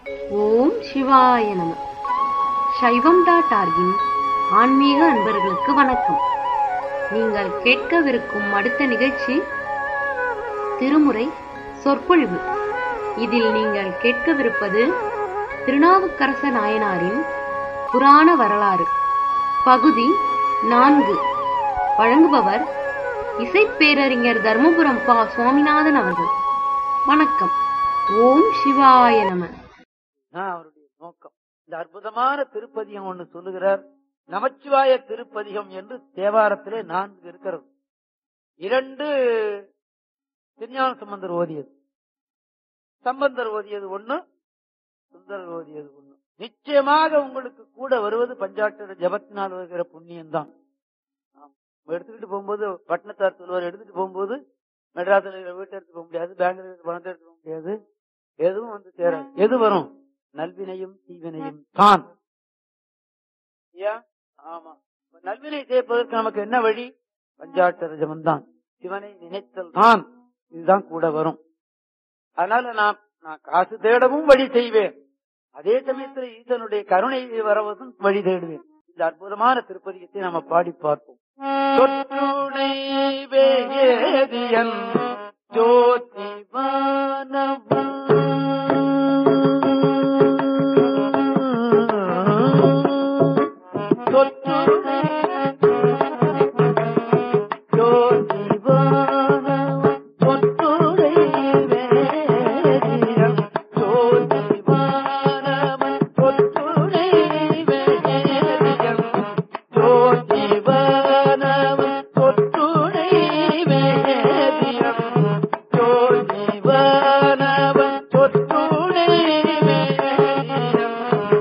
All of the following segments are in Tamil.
ஓம் சிவாய நம சைவம் டாட் ஆர்கின் ஆன்மீக அன்பர்களுக்கு வணக்கம் நீங்கள் கேட்கவிருக்கும் அடுத்த நிகழ்ச்சி திருமுறை சொற்பொழிவு இதில் நீங்கள் கேட்கவிருப்பது திருநாவுக்கரச நாயனாரின் புராண வரலாறு பகுதி நான்கு வழங்குபவர் இசைப்பேரறிஞர் தர்மபுரம் பா சுவாமிநாதன் அவர்கள் வணக்கம் ஓம் சிவாய நம தான் அவருடைய நோக்கம் இந்த அற்புதமான திருப்பதிகம் ஒண்ணு சொல்லுகிறார் நமச்சிவாய திருப்பதிகம் என்று தேவாரத்திலே நான்கு இருக்கிறது இரண்டு திருஞான சம்பந்தர் ஓதியது சம்பந்தர் ஓதியது ஒண்ணு சுந்தரர் ஓதியது ஒண்ணு நிச்சயமாக உங்களுக்கு கூட வருவது பஞ்சாட்சர ஜபத்தினால் வருகிற புண்ணியம்தான் ஆம். எடுத்துக்கிட்டு போகும்போது பட்டணத்தார் சொல்லுவார் எடுத்துட்டு போகும்போது மெட்ராஸ்ல இருக்கிற வீட்டை எடுத்து போக முடியாது பெங்களூர் இருக்கிற பணத்தை எடுத்து போக முடியாது எதுவும் வந்து சேராது எது வரும் நல்வினையும் தீவினையும் தான் ஐயா ஆமா இப்ப நல்வினை செய்ப்பதற்கு நமக்கு என்ன வழி பஞ்சாட்சர ஜபம் தான் சிவனை நினைத்தல் தான் இதுதான் கூட வரும் அதனால நான் நான் காசு தேடவும் வழி செய்வேன் அதே சமயத்துல ஈசனுடைய கருணை வரவதும் வழி தேடுவேன் இந்த அற்புதமான திருப்பதிகத்தை நாம பாடி பார்ப்போம் தொற்றுணை வேதியன் ஜோதிவானவன் தொற்றுணை ஜோதிவானவன் தொற்றுணை வேதியன் ஜோதிவானவன் தொற்றுணை வேதியன் ஜோதிவானவன் தொற்றுணை வேதியன் ஜோதிவானவன் தொற்றுணை வேதியன்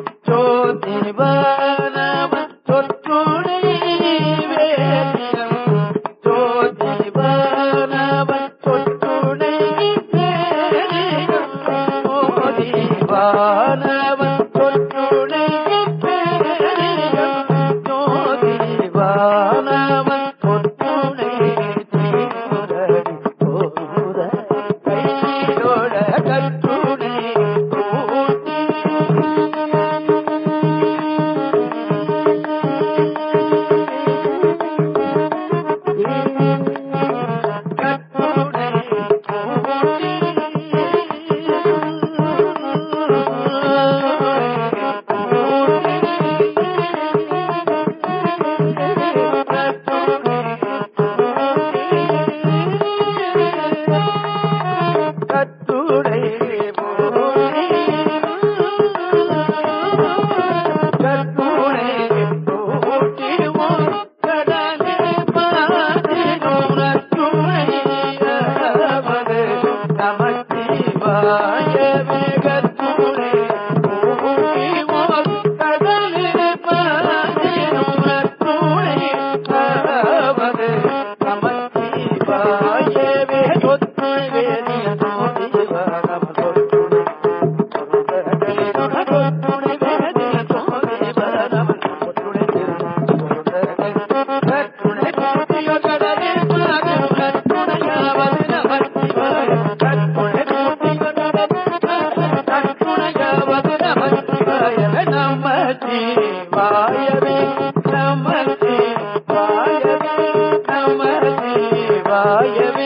ஜோதிவானவன் தொற்றுணை வேதியன் ஜோதிவானவன் தொற்றுணை வேதியன் ஜோதிவானவன் தொற்றுணை வேதியன் ஜோதிவானவன் தொற்றுணை தீமுரடி போத கையோட கற்றுணை கூட்டி கற்றுணை கட்டுரை போலே கட்டுரை போட்டிமோ கடலே பாதினும் நற்றுணையாவது நமச்சிவாயவே கட்டுரை போட்டிமோ கடலே பாதினும் நற்றுணையாவது நமச்சிவாயவே தொத்துணை வேதிய சோதிவானவ தொத்துணை வாயவே நமச்சி வாயவே நமச்சி வாயவே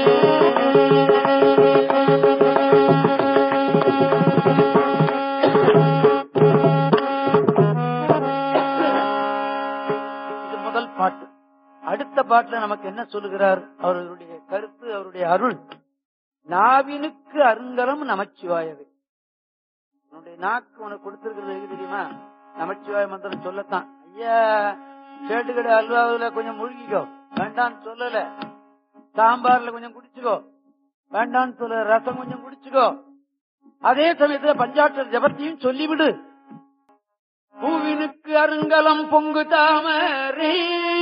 இது முதல் பாட்டு அடுத்த பாட்டுல நமக்கு என்ன சொல்லுகிறார் அவர்களுடைய கருத்து அவருடைய அருள் நாவினுக்கு அருங்கலம் நமச்சிவாயவே உன்னுடைய நாக்கு உனக்கு கொடுத்திருக்கிறது எது தெரியுமா நமச்சிவாய மந்திரம் சொல்லத்தான் ஐயா சேட்டுக்கடை அல்வாவுல கொஞ்சம் முழுகிக்கோ வேண்டான்னு சொல்லல சாம்பார்ல கொஞ்சம் குடிச்சுக்கோ வேண்டான்னு சொல்ல ரசம் கொஞ்சம் குடிச்சுக்கோ அதே சமயத்துல பஞ்சாட்சர ஜபத்தையும் சொல்லிவிடு பூவினுக்கு அருங்கலம் பொங்கு தாமரை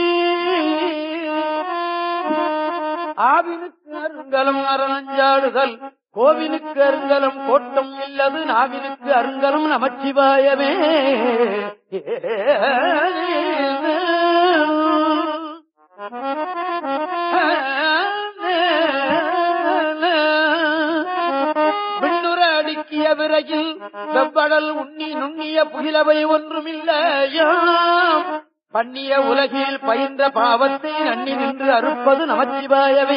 ஆவினுக்கு அருங்கலம் அரணஞ்சாடுதல் கோவினுக்கு அருங்கலம் கோட்டம் இல்லது நாவினுக்கு அருங்கலம் நமச்சிவாயமே விண்ணுற அடுக்கிய விரையில் வெவ்வடல் உண்ணி நுண்ணிய புகிலவை ஒன்றுமில்லையாம் பண்ணிய உலகில் பயின்ற பாவத்தை நன்னி நின்று அறுப்பது நமச்சிவாயவே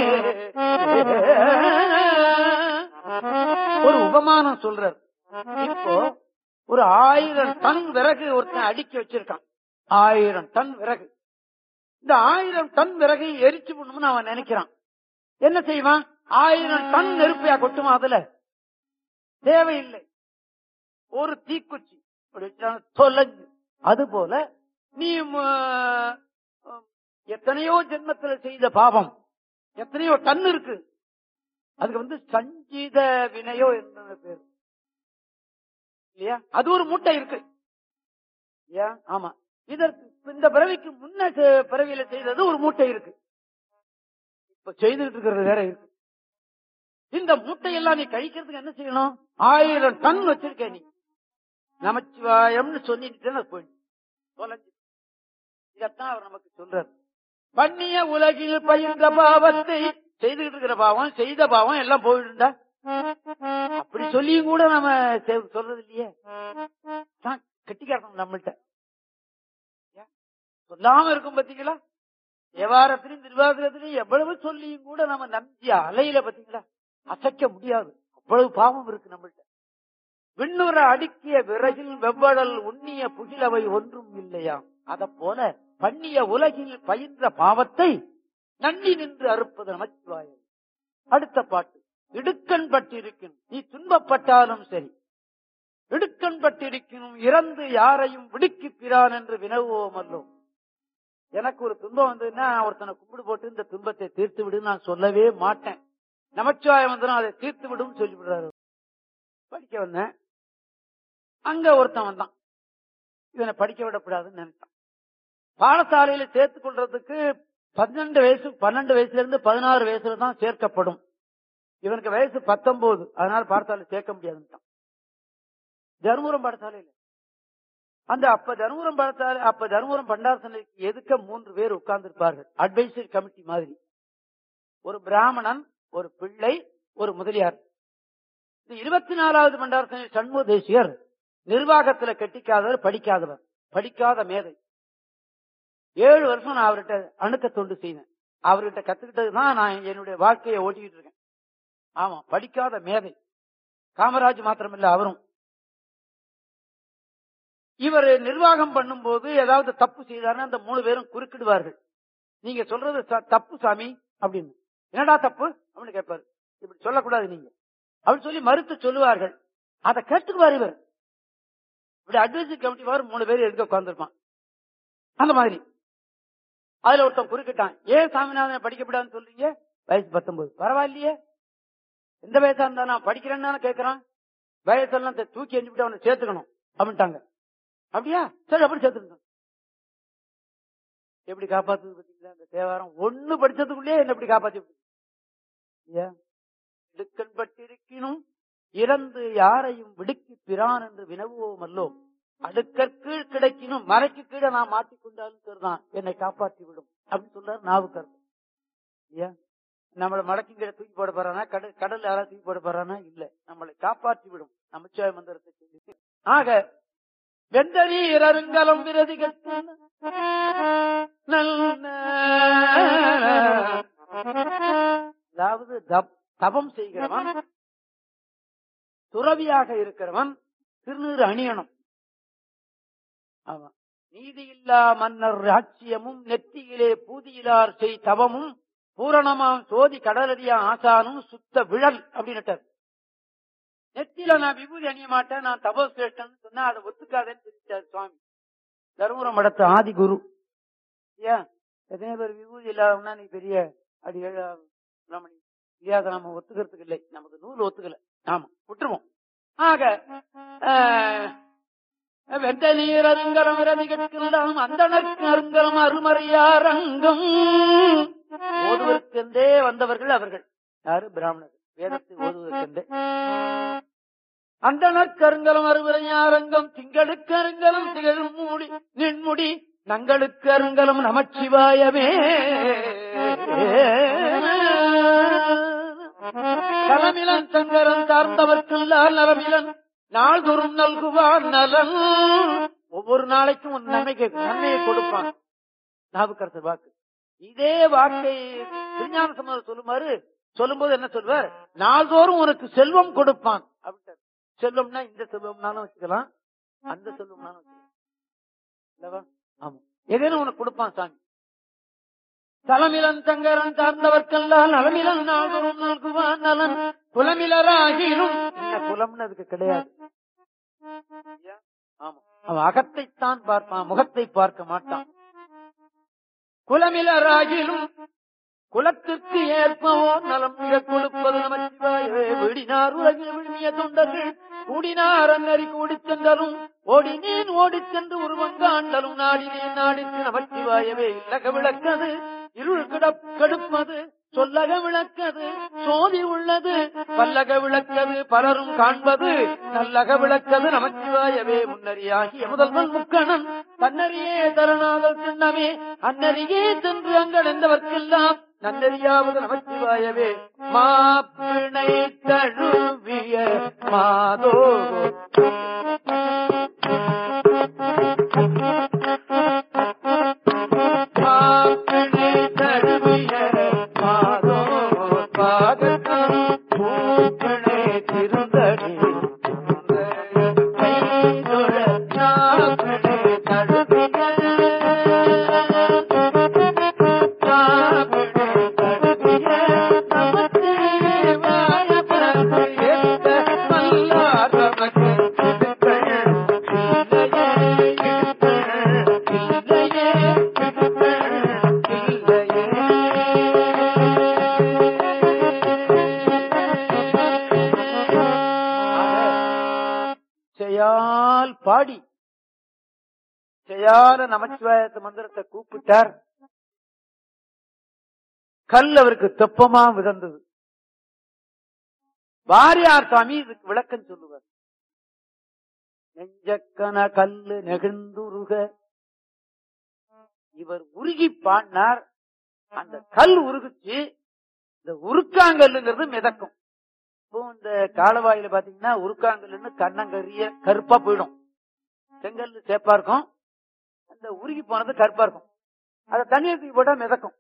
ஒரு உபமானம் சொல்றார் இப்போ ஒரு ஆயிரம் டன் விறகு ஒருத்தன் அடுக்கி வச்சிருக்கான் ஆயிரம் டன் விறகு இந்த ஆயிரம் டன் விறகை எரிச்சு பண்ணணும்னு அவன் நினைக்கிறான் என்ன செய்வான் ஆயிரம் டன் நெருப்பையா கொட்டுமா அதுல தேவையில்லை ஒரு தீக்குச்சி அப்படி வச்சாலும் தொலைஞ்சு அது போல நீ ம, அஹ், எத்தனையோ ஜென்மத்துல செய்த பாவம் எத்தனையோ டன் இருக்கு அதுக்கு வந்து சஞ்சீத வினையோ என்ன பேர் இல்லையா அது ஒரு மூட்டை இருக்கு இல்லையா ஆமா இதற்கு இந்த பிறவிக்கு முன்ன செ- பிறவியில செய்தது ஒரு மூட்டை இருக்கு இப்ப செய்துட்டு இருக்கிறது வேற இருக்கு இந்த மூட்டையெல்லாம் நீ கழிக்கிறதுக்கு என்ன செய்யணும் ஆயிரம் டன் வச்சிருக்க நீ நமச்சிவாயம்னு சொல்லிட்டு போயிடு தொலைஞ்சு இதத்தான் அவர் நமக்கு சொல்றார் பண்ணிய உலகில் பயின்ற பாவத்தை செய்துகிட்டு இருக்கிற பாவம் செய்த பாவம் எல்லாம் போயிடுண்டா அப்படி சொல்லியும் கூட நம்ம செ- சொல்றது இல்லையே தான் கெட்டிக்காரணும் நம்மள்ட்ட ஏன்? சொல்லாம இருக்கும் பாத்தீங்களா வியாபாரத்திலையும் திருவாதிரத்திலையும் எவ்வளவு சொல்லியும் கூட நம்ம நம்பி அலையில பாத்தீங்களா அசைக்க முடியாது அவ்வளவு பாவம் இருக்கு நம்மள்ட்ட விண்ணுற அடுக்கிய விறகில் வெவ்வடல் உண்ணிய புகிலவை ஒன்றும் இல்லையாம் அத போல பண்ணிய உலகில் பயின்ற பாவத்தை நன்னி நின்று அறுப்பது நமச்சிவாயம் அடுத்த பாட்டு இடுக்கண் பட்டிருக்கும் நீ துன்பப்பட்டாலும் சரி இடுக்கண் பட்டிருக்கணும் இறந்து யாரையும் விடுக்கி பிரான் என்று வினவுவோம் அல்லோம் எனக்கு ஒரு துன்பம் வந்ததுன்னா நான் ஒருத்தனை கும்பிடு போட்டு இந்த துன்பத்தை தீர்த்து விடுன்னு நான் சொல்லவே மாட்டேன் நமச்சிவாயம் வந்து அதை தீர்த்து விடும் சொல்லி விடுறாரு படிக்க வந்தேன் அங்க ஒருத்தன் வந்தான் இவனை படிக்க விடக்கூடாதுன்னு நினைச்சான் பாடசாலையில சேர்த்துக் கொள்றதுக்கு பன்னெண்டு வயசு பன்னெண்டு வயசுல இருந்து பதினாறு வயசுல தான் சேர்க்கப்படும் இவனுக்கு வயசு பத்தொன்பது அதனால பாடசாலை சேர்க்க முடியாதுன்ட்டான் தருமபுரம் பாடசாலையில அந்த அப்ப தருமபுரம் பாடசாலை அப்ப தருமபுரம் பண்டாரசனைக்கு எதுக்க மூன்று பேர் உட்கார்ந்து இருப்பார்கள் அட்வைசரி கமிட்டி மாதிரி ஒரு பிராமணன் ஒரு பிள்ளை ஒரு முதலியார் இந்த இருபத்தி நாலாவது பண்டாரசனை சண்முக தேசியர் நிர்வாகத்துல கெட்டிக்காதவர் படிக்காதவர் படிக்காத மேதை ஏழு வருஷம் நான் அவர்கிட்ட அணுக்க தொண்டு செய்தேன் அவர்கிட்ட கத்துக்கிட்டது தான் நான் என்னுடைய வாழ்க்கையை ஓட்டிக்கிட்டு இருக்கேன் ஆமா படிக்காத மேதை காமராஜ் மாத்திரமில்ல அவரும் இவர் நிர்வாகம் பண்ணும்போது ஏதாவது தப்பு செய்தாருன்னா அந்த மூணு பேரும் குறுக்கிடுவார்கள் நீங்க சொல்றது ச- தப்பு சாமி அப்படின்னு என்னடா தப்பு அப்படின்னு கேட்பாரு இப்படி சொல்லக்கூடாது நீங்க அப்படின்னு சொல்லி மறுத்து சொல்லுவார்கள் அதை கேட்டுக்குவார் இவர் இப்படி அட்வைசரி கமிட்டி வாரு மூணு பேர் எடுக்க உட்கார்ந்துருப்பான் அந்த மாதிரி அதுல ஒருத்தன் குறுக்கிட்டான் ஏன் சாமிநாதன் படிக்கப்படாதுன்னு சொல்றீங்க வயசு பத்தொன்பது பரவாயில்லையே எந்த வயசா இருந்தா நான் படிக்கிறேன்னு தானே கேட்கறான் வயசெல்லாம் தூ- தூக்கி எஞ்சிவிட்டு அவனை சேர்த்துக்கணும் அப்படின்ட்டாங்க அப்படியா சரி அப்படி சேர்த்துக்கணும் எப்படி காப்பாத்துது பாத்தீங்களா இந்த தேவாரம் ஒண்ணு படிச்சதுக்குள்ளே என்ன எப்படி காப்பாத்தி இடுக்கண் பட்டிருக்கினும் இறந்து யாரையும் விடுக்கி பிரான் என்று வினவுவோம் அல்லோம் அடுக்கற்கீழ் கிடைக்கணும் மறைக்கு கீழே நான் மாட்டிக்கொண்டாலும் சரிதான் என்னை காப்பாற்றி விடும் அப்படின்னு சொல்றாரு நாவுக்கர் ஏன் நம்மளை மடக்கு கீழே தூக்கி போட போறானா கடல் கடல் யாராவது தூக்கி போட போறானா இல்ல நம்மளை காப்பாற்றி விடும் நமச்சிவாய மந்திரத்தை சொல்லி ஆக வெந்தரி இரருங்கலம் விரதிகள் அதாவது தப்- தபம் செய்கிறவன் துறவியாக இருக்கிறவன் திருநீறு அணியணும் ஆமா நீதியில்லா மன்னர் ராட்சியமும் நெத்தியிலே பூதியிலார் செய் தவமும் பூரணமாம் சோதி கடலடியா ஆசானும் சுத்த விழல் அப்படின்னுட்டார் நெத்தியில நான் விபூதி அணிய மாட்டேன் நான் தபோசிரேஷ்டன் சொன்னா அதை ஒத்துக்காதேன்னு சொல்லிட்டார் சுவாமி தருமபுரம் மடத்து ஆதி குரு ஏன் எத்தனை பேர் விபூதி இல்லாதவனா நீ பெரிய அடி ரமணி இல்லையா அதை நம்ம ஒத்துக்கிறதுக்கு இல்லை நமக்கு நூல் ஒத்துக்கல ஆமா விட்டுருவோம் ஆக ஆஹ், வெந்த நீர் அருங்கலம் நிகழ்ச்சிடம் அந்த அருங்கலம் அருமறையாரங்கம் ஓதுவதற்கென்றே வந்தவர்கள் அவர்கள் யாரு பிராமணர் வேதத்தை ஓதுவதற்கென்றே அந்த நற்கருங்கலம் அருமறையாரங்கம் திங்களுக்கு அருங்கலம் திகழும் மூடி நின்முடி நங்களுக்கு அருங்கலம் நமச்சிவாயமே தலமிலன் சங்கரன் சார்ந்தவர்க்கெல்லாம் நலமிலன் நாள்தோறும் நல்குவார் நலன் ஒவ்வொரு நாளைக்கும் ஒரு நன்மைக்கு நன்மையை கொடுப்பான் நாவுக்கரசர் வாக்கு இதே வாக்கை திருஞான சம்பந்தர் சொல்லுமாறு சொல்லும்போது என்ன சொல்வார் நாள்தோறும் உனக்கு செல்வம் கொடுப்பான் அப்படின்ட்டார் செல்வம்னா இந்த செல்வம்னாலும் வச்சுக்கலாம் அந்த செல்வம்னாலும் வச்சுக்கலாம் இல்லவா ஆமா ஏதேனும் உனக்கு கொடுப்பான் சாமி தலமிலன் சங்கரன் சார்ந்தவர்க்கெல்லாம் நலமிலன் நாள்தோறும் நல்குவான் நலன் குலமிலராகினும் என்ன குலம்னு அதுக்கு கிடையாது ஐயா? ஆமா அவன் அகத்தைத்தான் பார்ப்பான் முகத்தை பார்க்க மாட்டான் குலமிலராகிலும் குலத்திற்கு ஏற்பவோ நலம் மிக கொடுப்பது நமச்சிவாயவே விடினார் உலகில் விழுமிய தொண்டர்கள் கூடினார் அன்னறி கூடிச் சென்றலும் ஓடினேன் ஓடிச் சென்று உருவங்காண்டலும் நாடினேன் நாடிற்கு நமச்சிவாயவே இல்லக விளக்கது இருள் கிடப் கடுப்பது சொல்லக விளக்கது சோதி உள்ளது பல்லக விளக்கது பலரும் காண்பது நல்லக விளக்கது நமச்சிவாயவே முன்னறியாகிய முதல்வன் முக்கணன் தன்னறியே தரணாதல் சின்னமே அன்னறியே சென்று அங்கடைந்தவர்க்கெல்லாம் நன்னறியாவது நமச்சிவாயவே மாப்பிணை தழுவிய மாதோ மாப்பிணை தழுவிய மாதோ பாகத்தான் பூப்பிணை திருந்தடி கைதொழ நாப்பிணை தழுவிய செயல் பாடி செயல நமச்சிவாயத்த மந்திரத்தை கூப்பிட்டார் கல் அவருக்கு தெப்பமா விதந்தது வாரியார் சாமி இதுக்கு விளக்கம் சொல்லுவார் நெஞ்சக்கன கல்லு நெகிழ்ந்துருக இவர் உருகி பாடினார் அந்த கல் உருகுச்சு இந்த உருக்காங்கல்லுங்கிறது மிதக்கும் இப்போ இந்த காலவாயில பாத்தீங்கன்னா உருக்காங்கல்லுன்னு கண்ணங்கரிய கருப்பா போயிடும் செங்கல் சேப்பா இருக்கும் அந்த உருகி போனது கருப்பா இருக்கும் அத தண்ணீர் தூக்கி போட்டா மிதக்கும்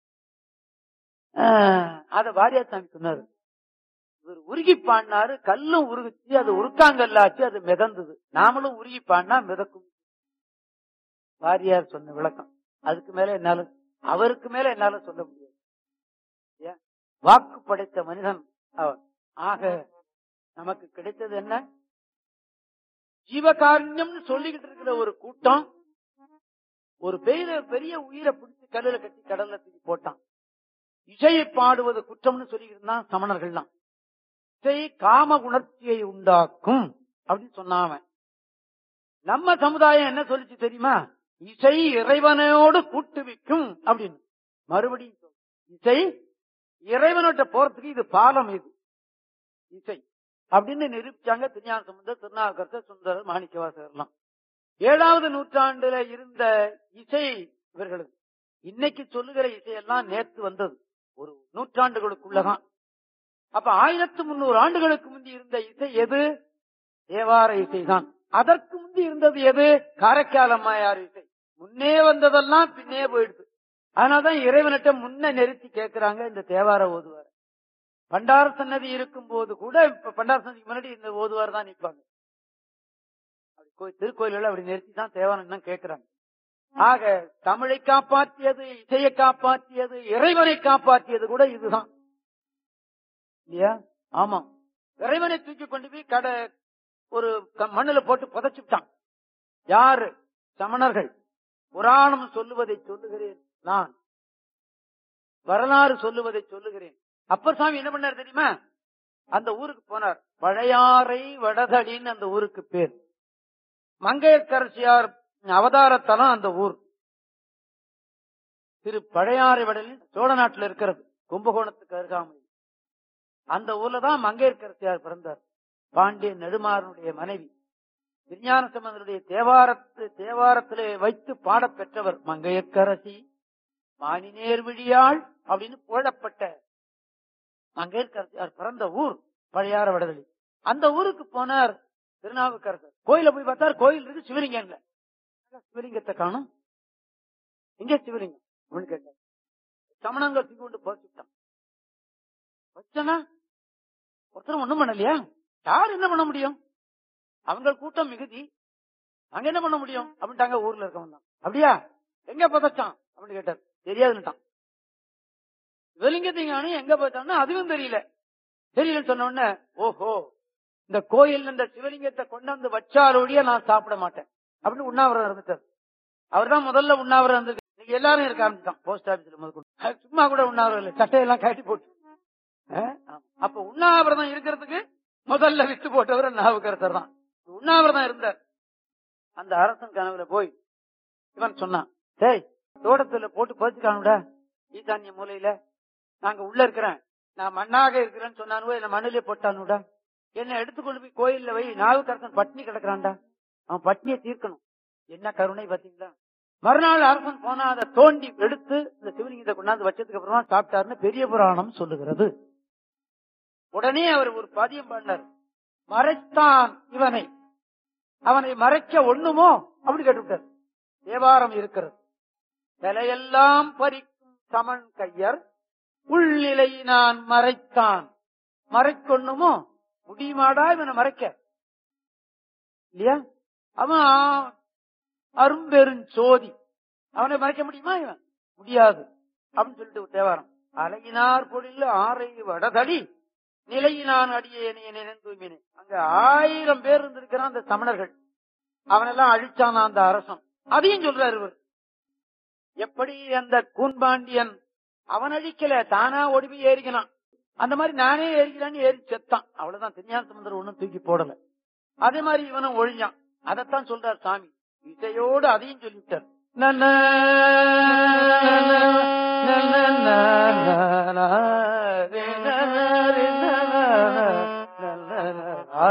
ஆஹ், அத வாரியார் சாமி சொன்னாரு இவர் உருகி பாடினாரு கல்லும் உருகுச்சு அது உருக்காங்கல்லாச்சு அது மிதந்தது நாமளும் உருகி பாடினா மிதக்கும் வாரியார் சொன்ன விளக்கம் அதுக்கு மேல என்னால அவருக்கு மேல என்னால சொல்ல முடியாது ஏன்? வாக்கு படைத்த மனிதன் அவர் ஆக நமக்கு கிடைத்தது என்ன ஜீவகாருண்யம்னு சொல்லிக்கிட்டு இருக்கிற ஒரு கூட்டம் ஒரு பெரிய பெரிய உயிரை பிடிச்சு கல்லுல கட்டி கடல்ல தூக்கி போட்டான் இசையை பாடுவது குற்றம்னு சொல்லிக்கிட்டு இருந்தான் சமணர்கள்லாம் இசை காம உணர்ச்சியை உண்டாக்கும் அப்படின்னு சொன்னான் அவன். நம்ம சமுதாயம் என்ன சொல்லிச்சு தெரியுமா இசை இறைவனோடு கூட்டுவிக்கும் அப்படின்னு மறுபடியும் சொல்லு. இசை இறைவனோட்ட போறதுக்கு இது பாலம் இது இசை அப்படின்னு நிரூபிச்சாங்க திருஞான சம்பந்தர் திருநாவுக்கரசர் சுந்தரர் மாணிக்கவாசகர்லாம் ஏழாவது நூற்றாண்டுல இருந்த இசை இவர்களுக்கு இன்னைக்கு சொல்லுகிற இசையெல்லாம் நேத்து வந்தது ஒரு நூற்றாண்டுகளுக்குள்ளதான் அப்ப ஆயிரத்து முன்னூறு ஆண்டுகளுக்கு முந்தி இருந்த இசை எது தேவார இசைதான் அதற்கு முந்தி இருந்தது எது காரைக்கால் அம்மையார் இசை முன்னே வந்ததெல்லாம் பின்னே போயிடுது அதனாலதான் இறைவனிட்ட முன்ன நிறுத்தி கேட்கிறாங்க இந்த தேவார ஓதுவார் பண்டார சன்னதி இருக்கும் போது கூட இப்ப பண்டார சன்னதிக்கு முன்னாடி இந்த ஓதுவார் தான் நிற்பாங்க அப்படி கோயில் திருக்கோயில்கள் அப்படி நிறுத்தி தான் தேவாரம் தான் கேட்கிறாங்க ஆக தமிழை காப்பாற்றியது இசையை காப்பாற்றியது இறைவனை காப்பாற்றியது கூட இதுதான் இல்லையா ஆமா இறைவனை தூக்கி கொண்டு போய் கடை ஒரு க- மண்ணுல போட்டு புதைச்சுட்டான் யாரு சமணர்கள் புராணம் சொல்லுவதை சொல்லுகிறேன் நான் வரலாறு சொல்லுவதை சொல்லுகிறேன் அப்பர் சாமி என்ன பண்ணார் தெரியுமா அந்த ஊருக்கு போனார் பழையாறை வடதடின்னு அந்த ஊருக்கு பேர் மங்கையர்கரசியார் அவதாரத்தலம் அந்த ஊர் திரு பழையாறை வடலில் சோழ நாட்டில் இருக்கிறது கும்பகோணத்துக்கு அருகாமை அந்த ஊர்ல தான் மங்கையர்கரசியார் பிறந்தார் பாண்டிய நெடுமாறனுடைய மனைவி விஞ்ஞான சம்பந்தனுடைய தேவாரத்து தேவாரத்திலே வைத்து பாடப் பெற்றவர் மங்கையர்க்கரசி மானினேர் விழியாள் அப்படின்னு புகழப்பட்ட அங்க இருக்கிற அவர் பிறந்த ஊர் பழையாற வடதளி அந்த ஊருக்கு போனார் திருநாவுக்கரசர் கோயில போய் பார்த்தார் கோயில் இருக்கு சிவலிங்கம் இல்ல சிவலிங்கத்தை காணும் எங்க சிவலிங்கம் அப்படின்னு கேட்டார் சமணங்க தூக்கி கொண்டு போச்சுட்டான் வச்சனா ஒருத்தரும் ஒண்ணும் பண்ணலையா யார் என்ன பண்ண முடியும் அவங்க கூட்டம் மிகுதி அங்க என்ன பண்ண முடியும் அப்படின்ட்டாங்க ஊர்ல இருக்கவன் தான் அப்படியா எங்க புதைச்சான் அப்படின்னு கேட்டார் தெரியாதுன்னுட்டான் சிவலிங்கத்தை காணும் எங்க போச்சான்னு அதுவும் தெரியல தெரியலன்னு சொன்ன உடனே ஓஹோ இந்த கோயில் இந்த சிவலிங்கத்தை கொண்டாந்து வச்சாலோடிய நான் சாப்பிட மாட்டேன் அப்படின்னு உண்ணாவிரதம் இருந்துட்டார் அவர் தான் முதல்ல உண்ணாவிரதம் இருந்து நீங்க எல்லாரும் இருக்க ஆரம்பிச்சுட்டான் போஸ்ட் ஆபீஸ்ல முதல் சும்மா கூட உண்ணாவிரதம் இல்லை சட்டையெல்லாம் கட்டி போட்டு அஹ், ஆமா. அப்ப உண்ணாவிரதம் இருக்கிறதுக்கு முதல்ல விட்டு போட்டவர் நாவுக்கரசர் தான் உண்ணாவிரதம் இருந்தார் அந்த அரசன் கனவுல போய் இவன் சொன்னான் டேய் தோட்டத்துல போட்டு பதிச்சுக்கானுடா ஈசான்ய மூலையில நாங்க உள்ள இருக்கிறேன் நான் மண்ணாக இருக்கிறேன்னு சொன்னானுவோ என்ன மண்ணிலே போட்டானுடா என்ன எடுத்துக்கொண்டு போய் கோயில்ல வை நாவுக்கரசன் பட்னி கிடக்குறான்டா அவன் பட்னியை தீர்க்கணும் என்ன கருணை பாத்தீங்களா மறுநாள் அரசன் போனா அதை தோண்டி எடுத்து இந்த சிவலிங்கத்தை கொண்டாந்து வச்சதுக்கு அப்புறமா சாப்பிட்டாருன்னு பெரிய புராணம் சொல்லுகிறது உடனே அவர் ஒரு பதியம் பாடினார் மறைத்தான் இவனை அவனை மறைக்க ஒண்ணுமோ அப்படி கேட்டுவிட்டார் தேவாரம் இருக்கிறது தலையெல்லாம் பறிக்கும் சமன் கையர் உள்நிலை நான் மறைத்தான் மறைக்கொண்ணுமோ முடியுமாடா இவனை மறைக்க இல்லையா அவன் அரும்பெருஞ்சோதி அவனை மறைக்க முடியுமா இவன் முடியாது அப்படின்னு சொல்லிட்டு தேவாரம் அழகினார் பொழில் ஆரை வடதடி நிலையினான் அடியேனே நினைந்துமினே அங்க ஆயிரம் பேர் இருந்திருக்கிறான் அந்த சமணர்கள் அவனெல்லாம் அழிச்சானா அந்த அரசன் அதையும் சொல்றாரு இவர் எப்படி அந்த கூன்பாண்டியன் அவன் அழிக்கல தானா ஒடுவி ஏறிக்கினான் அந்த மாதிரி நானே ஏறிக்கிறான்னு ஏறி செத்தான் அவ்வளவுதான் திருஞான சமுந்தரம் ஒண்ணும் தூக்கி போடல அதே மாதிரி இவனும் ஒழிஞ்சான் அதைத்தான் சொல்றார் சாமி இசையோடு அதையும் சொல்லிவிட்டார் நன, நன, நன, நன, ரே, நன, ரே, நன, நன, ஆ.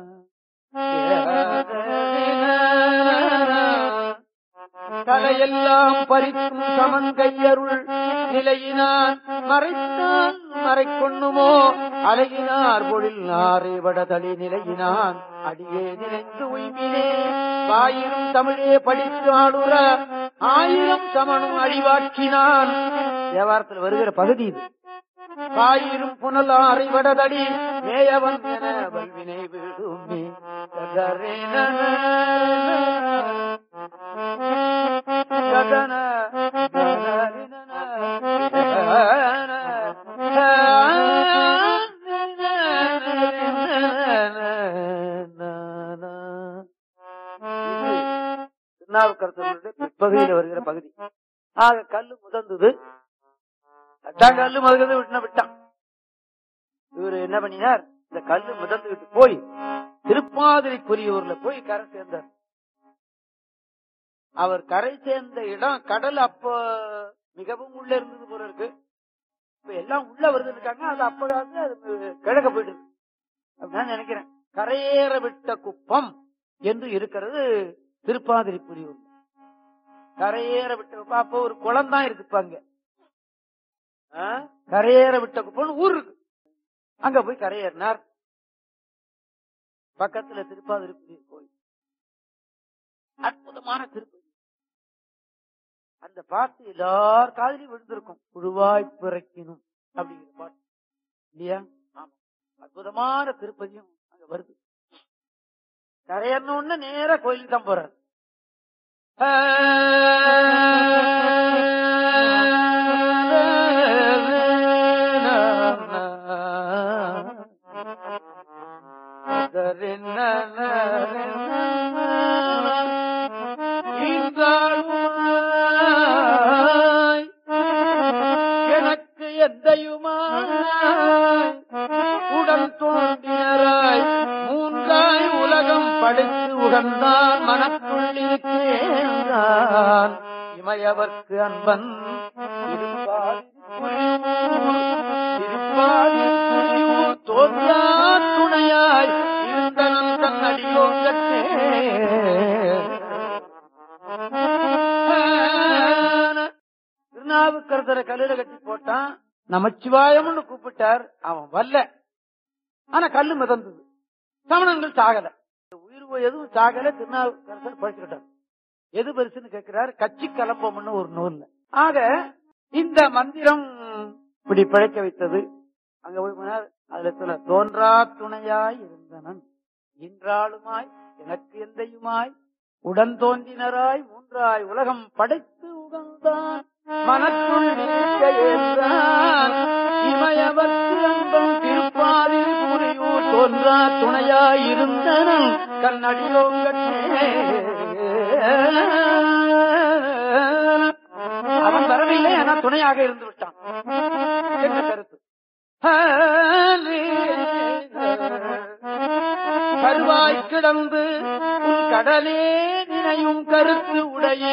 தலையெல்லாம் பறிக்கும் சமன் கையருள் நிலையினான் மறைத்தான் மறைக்கொண்ணுமோ அழகினார் பொழில் நாரை வடதளி நிலையினான் அடியே நினைந்து உய்மினே ஆயிரம் தமிழே படித்து ஆளுற ஆயிரம் சமனும் அழிவாக்கினான் தேவாரத்தில் வருகிற பகுதி இது ஆயிரும் புனல் ஆரை வடதடி மேயவன் என வல்வினை விடுமே கதறின கதன திருநாவுக்கரசனுடைய பிற்பகுதியில் வருகிற பகுதி ஆக கல்லு முதந்தது அதான் கல்லு முதல்ல விட்டு விட்டான் இவரு என்ன பண்ணினார் இந்த கல்லு முதந்து விட்டு போய் திருப்பாதிரிக்குரியூர்ல போய் கரை சேர்ந்தார் அவர் கரை சேர்ந்த இடம் கடல் அப்ப மிகவும் உள்ள இருந்தது போல இருக்கு இப்ப எல்லாம் உள்ள வருது இருக்காங்க அது அப்படாது அது கிழக்க போயிடுது அப்படின்னு நினைக்கிறேன் கரையேற விட்ட குப்பம் என்று இருக்கிறது திருப்பாதிரிப்புரியூர் கரையேற விட்ட குப்பம் அப்ப ஒரு குளம் தான் இருக்கு இப்ப அங்க ஆ? கரையேற விட்ட குப்பம் ஊர் இருக்கு அங்க போய் கரையேறினார் பக்கத்துல திருப்பாதிரிப்புரியூர் கோயில் அற்புதமான திருப்பதி அந்த பாட்டு எல்லார் காதலையும் விழுந்திருக்கும் புழுவாய் பிறக்கினும் அப்படிங்கிற பாட்டு இல்லையா ஆமா அற்புதமான திருப்பதியும் அங்க வருது கரையறணும்னு நேரா கோயிலுக்கு தான் போறாரு ஈந்தாளுமாய் எனக்கு எந்தையுமாய் உடன் தோன்றினராய் மூன்றாய் உலகம் படைத்து உகந்தான் மனத்துள்ளிருக்கிறான் இமையவர்க்கு அன்பன் திருப்பாதிரிப்புலியூர் தோன்றா துணையாய் இருந்தனன் தன் அடியோங்கத்தே திருநாவுக்கரசரை கல்லுல கட்டி போட்டான் நமச்சிவாயம்னு கூப்பிட்டார் அவன் வரல ஆனா கல்லு மிதந்தது சமணங்கள் சாகல உயிர் எதுவும் சாகல திருநாவுக்கரசர் படிச்சுக்கிட்டார் எது பெருசுன்னு கேட்கிறார் கட்சி கலப்பம்னு ஒரு நூல்ல ஆக இந்த மந்திரம் இப்படி பிழைக்க வைத்தது அங்க போய் போனார் அதுல சொல்ல தோன்றா துணையாய் இருந்தனன் இன்றாளுமாய் எனக்கு எந்தையுமாய் உடன் தோன்றினராய் மூன்றாய் உலகம் படைத்து உகந்தான் மனத்துள் நிற்க ஏற்றான் இமயவர்க்கு அன்பம் திருப்பாதில் புரியூர் தோன்றா துணையாய் இருந்தனன் கண்ணடியோங்கட்டே அவன் வரவில்லை ஆனா துணையாக இருந்து விட்டான் என்ன கருத்து கருவாய் கிடந்து உன் கடலே நினையும் கருத்து உடையே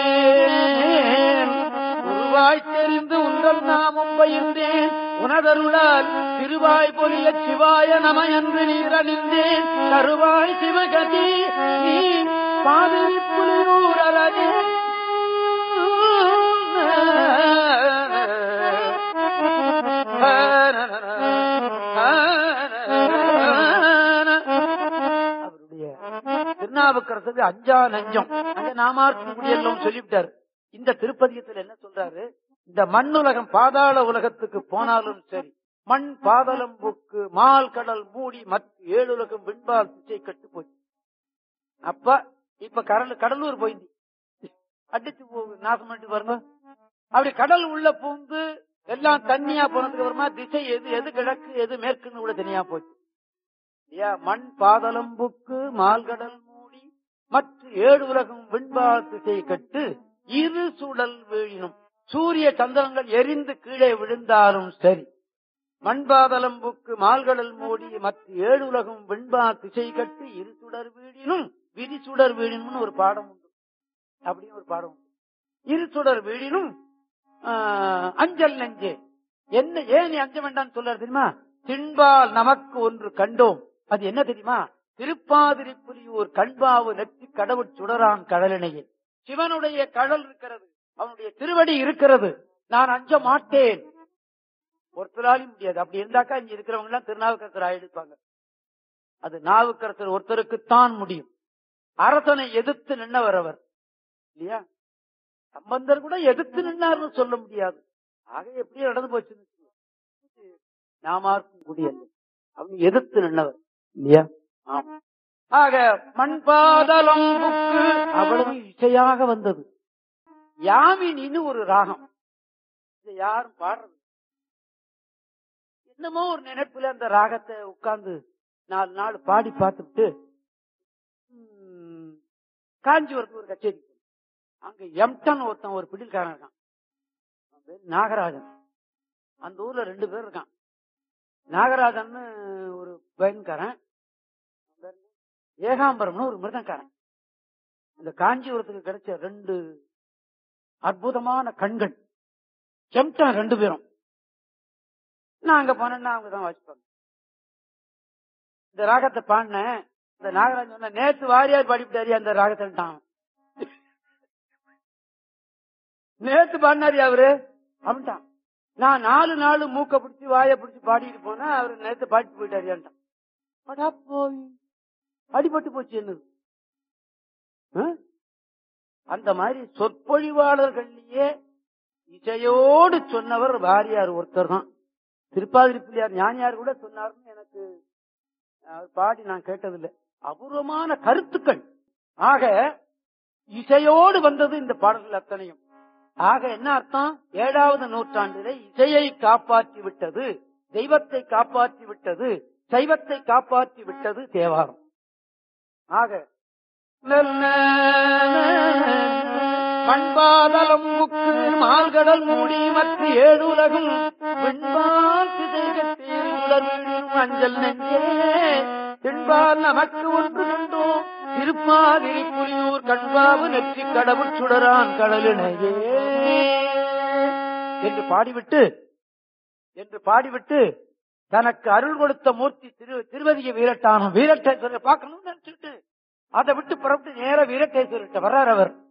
உருவாய் தெரிந்து உங்கள் நாமம் பயிர்ந்தேன் உனதருளால் திருவாய் பொலிய சிவாய நம என்று நீரணிந்தேன் கருவாய் சிவகதி நீ பாதிரி புலியூர் அழகே அவருடைய திருநாவுக்கரசுக்கு அஞ்சா நஞ்சம் அங்க நாமார்க்கும் குடியெல்லாம் சொல்லிவிட்டாரு இந்த திருப்பதியத்தில் என்ன சொல்றாரு இந்த மண்ணுலகம் பாதாள உலகத்துக்கு போனாலும் சரி மண் பாதளம்புக்கு மால் கடல் மூடி மற்ற ஏழுலகம் விண்பால் திசை கட்டு போச்சு அப்ப இப்ப கடல் கடலூர் போயிந்தி அடிச்சு போ- நாசம் பண்ணிட்டு பாருங்க அப்படி கடல் உள்ள பூந்து எல்லாம் தண்ணியா போனதுக்கு அப்புறமா திசை எது எது கிழக்கு எது மேற்குன்னு கூட தனியா போச்சு இல்லையா மண் பாதளம்புக்கு மால்கடல் மூடி மற்ற ஏழு உலகம் விண்பால் திசை கட்டு இரு சுடல் வீழினும் சூரிய சந்திரங்கள் எரிந்து கீழே விழுந்தாலும் சரி மண்பாதளம்புக்கு மால்கடல் மூடி மற்ற ஏழு உலகம் விண்பா திசை கட்டு இரு சுடர் வீழினும் விரிசுடர் வீழினும்னு ஒரு பாடம் உண்டு அப்படின்னு ஒரு பாடம் உண்டு இரு சுடர் வீழினும் ஆஹ், அஞ்சல் நெஞ்சே என்ன ஏன் நீ அஞ்ச வேண்டாம்னு சொல்றாரு தெரியுமா திண்பால் நமக்கு ஒன்று கண்டோம் அது என்ன தெரியுமா திருப்பாதிரிப்புலியூர் கண்பாவு நெற்றி கடவுள் சுடரான் கடலினையில் சிவனுடைய கடல் இருக்கிறது அவனுடைய திருவடி இருக்கிறது நான் அஞ்ச மாட்டேன் ஒருத்தராலும் முடியாது அப்படி இருந்தாக்கா இங்க இருக்கிறவங்க எல்லாம் திருநாவுக்கரசர் ஆயிடுப்பாங்க அது நாவுக்கரசர் ஒருத்தருக்குத்தான் முடியும் அரசனை எதிர்த்து நின்னவர் அவர் இல்லையா சம்பந்தர் கூட எதிர்த்து நின்னார்னு சொல்ல முடியாது ஆக எப்படியோ நடந்து போச்சு நாமார்க்கும் குடியல்ல அவங்க எதிர்த்து நின்னவர் இல்லையா ஆமா ஆக மண்பாதலம் புக்கு அவ்வளவு இசையாக வந்தது யாமினின்னு ஒரு ராகம் இதை யாரும் பாடுறது என்னமோ ஒரு நினைப்புல அந்த ராகத்தை உட்கார்ந்து நாலு நாள் பாடி பார்த்துட்டு ம், காஞ்சிபுரத்துக்கு ஒரு கச்சேரி போனோம். அங்க எம்டன் ஒருத்தன் ஒரு பிடில்காரன் இருக்கான் அவன் பேரு நாகராஜன் அந்த ஊர்ல ரெண்டு பேர் இருக்கான் நாகராஜன் ஒரு பயன்காரன் அவன் பேரு என்ன? ஏகாம்பரம்னு ஒரு மிருதங்காரன் இந்த காஞ்சிபுரத்துக்கு கிடைச்ச ரெண்டு அற்புதமான கண்கள் செம்டன் ரெண்டு பேரும் நான் அங்க போனேன்னா அவங்க தான் வாசிப்பாங்க இந்த ராகத்தை பாடினேன் இந்த நாகராஜன் சொன்ன நேத்து வாரியார் பாடிவிட்டாரியா அந்த ராகத்தான் நேத்து பாடினாரு அவரு அப்படின்ட்டான் நான் நாலு நாள் மூக்க பிடிச்சி வாய பிடிச்சி பாடிட்டு போனா அவரு நேத்து பாடிட்டு போயிட்டாரியான்ட்டான் அடா போய் அடிபட்டு போச்சு என்னது ஆ? அந்த மாதிரி சொற்பொழிவாளர்கள்லயே இசையோடு சொன்னவர் வாரியார் ஒருத்தர் தான் திருப்பாதிரி பிள்ளையார் ஞானியார் கூட சொன்னார்னு எனக்கு அவர் பாடி நான் கேட்டதில்லை அபூர்வமான கருத்துக்கள் ஆக இசையோடு வந்தது இந்த பாடல்கள் அத்தனையும் ஆக என்ன அர்த்தம் ஏழாவது நூற்றாண்டிலே இசையை காப்பாற்றி விட்டது தெய்வத்தை காப்பாற்றி விட்டது சைவத்தை காப்பாற்றி விட்டது தேவாரம் ஆக மண்பாதலம் முக்கு மால்கடல் மூடி மற்ற ஏழுலகும் விண்பால் திசை கட்டியில் உடல் அஞ்சல் நெஞ்சே திண்பால் நமக்கு ஒன்று கண்டோம் திருப்பாதிரி புலியூர் கண்பாவு நெற்றி கடவுள் சுடரான் கடலினையே என்று பாடிவிட்டு என்று பாடிவிட்டு தனக்கு அருள் கொடுத்த மூர்த்தி திரு திருவதிய வீரட்டானம் வீரட்டேஸ்வரரை பார்க்கணும்னு நினைச்சுட்டு அதை விட்டு புறப்பட்டு நேர வீரட்டேஸ்வரர்கிட்ட வர்றார் அவர்